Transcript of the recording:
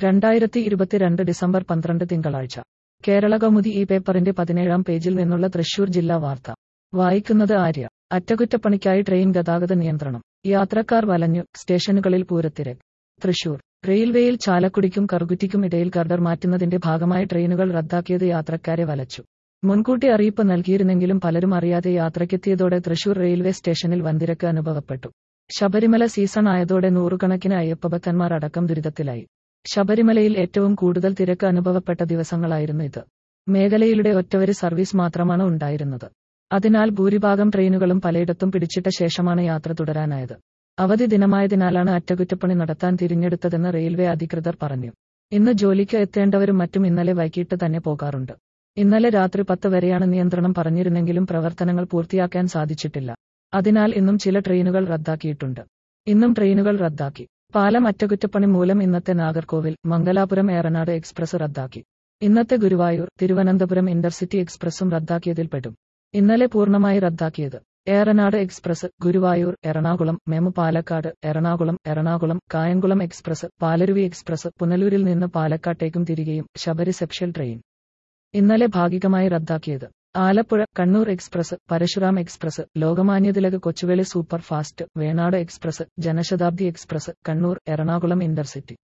രണ്ടായിരത്തി ഇരുപത്തിരണ്ട് ഡിസംബർ പന്ത്രണ്ട് തിങ്കളാഴ്ച കേരള കൗമുദി ഈ പേപ്പറിന്റെ പതിനേഴാം പേജിൽ നിന്നുള്ള തൃശൂർ ജില്ലാ വാർത്ത വായിക്കുന്നത് ആര്യ അറ്റകുറ്റപ്പണിക്കായി ട്രെയിൻ ഗതാഗത നിയന്ത്രണം യാത്രക്കാർ വലഞ്ഞു സ്റ്റേഷനുകളിൽ പൂരത്തിരക്ക് തൃശൂർ റെയിൽവേയിൽ ചാലക്കുടിക്കും കറുകുറ്റിക്കും ഇടയിൽ ഗർഡർ മാറ്റുന്നതിന്റെ ഭാഗമായി ട്രെയിനുകൾ റദ്ദാക്കിയത് യാത്രക്കാരെ വലച്ചു മുൻകൂട്ടി അറിയിപ്പ് നൽകിയിരുന്നെങ്കിലും പലരും അറിയാതെ യാത്രയ്ക്കെത്തിയതോടെ തൃശൂർ റെയിൽവേ സ്റ്റേഷനിൽ വൻതിരക്ക് അനുഭവപ്പെട്ടു ശബരിമല സീസൺ ആയതോടെ നൂറുകണക്കിന് അയ്യപ്പഭക്തന്മാർ അടക്കം ദുരിതത്തിലായി ശബരിമലയിൽ ഏറ്റവും കൂടുതൽ തിരക്ക് അനുഭവപ്പെട്ട ദിവസങ്ങളായിരുന്നു ഇത് മേഖലയിലൂടെ ഒറ്റവരി സർവീസ് മാത്രമാണ് ഉണ്ടായിരുന്നത് അതിനാൽ ഭൂരിഭാഗം ട്രെയിനുകളും പലയിടത്തും പിടിച്ചിട്ട ശേഷമാണ് യാത്ര തുടരാനായത് അവധി ദിനമായതിനാലാണ് അറ്റകുറ്റപ്പണി നടത്താൻ തിരഞ്ഞെടുത്തതെന്ന് റെയിൽവേ അധികൃതർ പറഞ്ഞു ഇന്ന് ജോലിക്ക് എത്തേണ്ടവരും മറ്റും ഇന്നലെ വൈകിട്ട് തന്നെ പോകാറുണ്ട് ഇന്നലെ രാത്രി പത്ത് വരെയാണ് നിയന്ത്രണം പറഞ്ഞിരുന്നെങ്കിലും പ്രവർത്തനങ്ങൾ പൂർത്തിയാക്കാൻ സാധിച്ചിട്ടില്ല അതിനാൽ ഇന്നും ചില ട്രെയിനുകൾ റദ്ദാക്കിയിട്ടുണ്ട് ഇന്നും ട്രെയിനുകൾ റദ്ദാക്കി പാലം അറ്റകുറ്റപ്പണി മൂലം ഇന്നത്തെ നാഗർകോവിൽ മംഗലാപുരം ഏറനാട് എക്സ്പ്രസ് റദ്ദാക്കി ഇന്നത്തെ ഗുരുവായൂർ തിരുവനന്തപുരം ഇന്റർസിറ്റി എക്സ്പ്രസും റദ്ദാക്കിയതിൽപ്പെടും ഇന്നലെ പൂർണ്ണമായി റദ്ദാക്കിയത് Eranad express Guruvayur Ernakulam MEMU Palakkad Ernakulam Ernakulam Kayamkulam express Palaruvi express പുനലൂരിൽ നിന്ന് പാലക്കാട്ടേക്കും തിരികെയും ശബരി സെപ്ഷ്യൽ ട്രെയിൻ ഇന്നലെ ഭാഗികമായി റദ്ദാക്കിയത് Alappuzha Kannur express Parasuram express Lokmanya Tilak Kochuveli super fast Venad express Jan Shatabdi express Kannur Ernakulam intercity